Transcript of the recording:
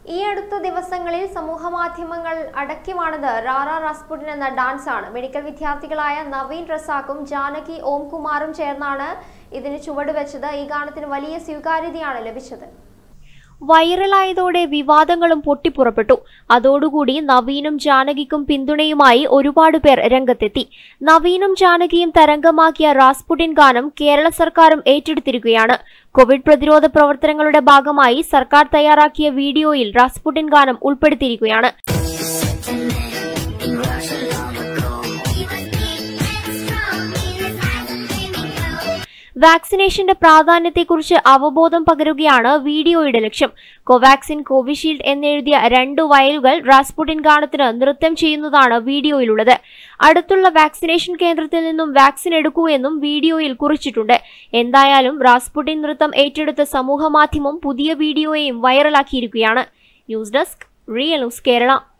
ഈ അടുത്ത ദിവസങ്ങളിൽ സമൂഹമാധ്യമങ്ങൾ അടക്കിവാണത് റാറ റാസ്പുട്ടിൻ എന്ന ഡാൻസ് ആണ് മെഡിക്കൽ വിദ്യാർത്ഥികളായ നവീൻ റസാഖും ജാനകി ഓംകുമാറും ചേർന്നാണ് ഇതിന് ചുവടുവെച്ചത് ഈ ഗാനത്തിന് വലിയ സ്വീകാര്യതയാണ് ലഭിച്ചത് വൈറലായതോടെ വിവാദങ്ങളും പൊട്ടിപ്പുറപ്പെട്ടു അതോടുകൂടി നവീനും ജാനകിക്കും പിന്തുണയുമായി ഒരുപാട് പേർ രംഗത്തെത്തി നവീനും ജാനകിയും തരംഗമാക്കിയ റാസ്പുട്ടിൻ ഗാനം കേരള സർക്കാരും ഏറ്റെടുത്തിരിക്കുകയാണ് കോവിഡ് പ്രതിരോധ പ്രവർത്തനങ്ങളുടെ ഭാഗമായി സർക്കാർ തയ്യാറാക്കിയ വീഡിയോയിൽ റാസ്പുട്ടിൻ ഗാനം ഉൾപ്പെടുത്തിയിരിക്കുകയാണ് വാക്സിനേഷന്റെ പ്രാധാന്യത്തെക്കുറിച്ച് അവബോധം പകരുകയാണ് വീഡിയോയുടെ ലക്ഷ്യം കോവാക്സിൻ കോവിഷീൽഡ് എന്നെഴുതിയ രണ്ടു വയലുകൾ റാസ്പുട്ടിൻ ഗാനത്തിന് നൃത്തം ചെയ്യുന്നതാണ് വീഡിയോയിലുള്ളത് അടുത്തുള്ള വാക്സിനേഷൻ കേന്ദ്രത്തിൽ നിന്നും വാക്സിൻ എടുക്കൂ എന്നും വീഡിയോയിൽ കുറിച്ചിട്ടുണ്ട് എന്തായാലും റാസ്പുട്ടിൻ നൃത്തം ഏറ്റെടുത്ത സമൂഹമാധ്യമം പുതിയ വീഡിയോയെയും വൈറലാക്കിയിരിക്കുകയാണ് news desk real news Kerala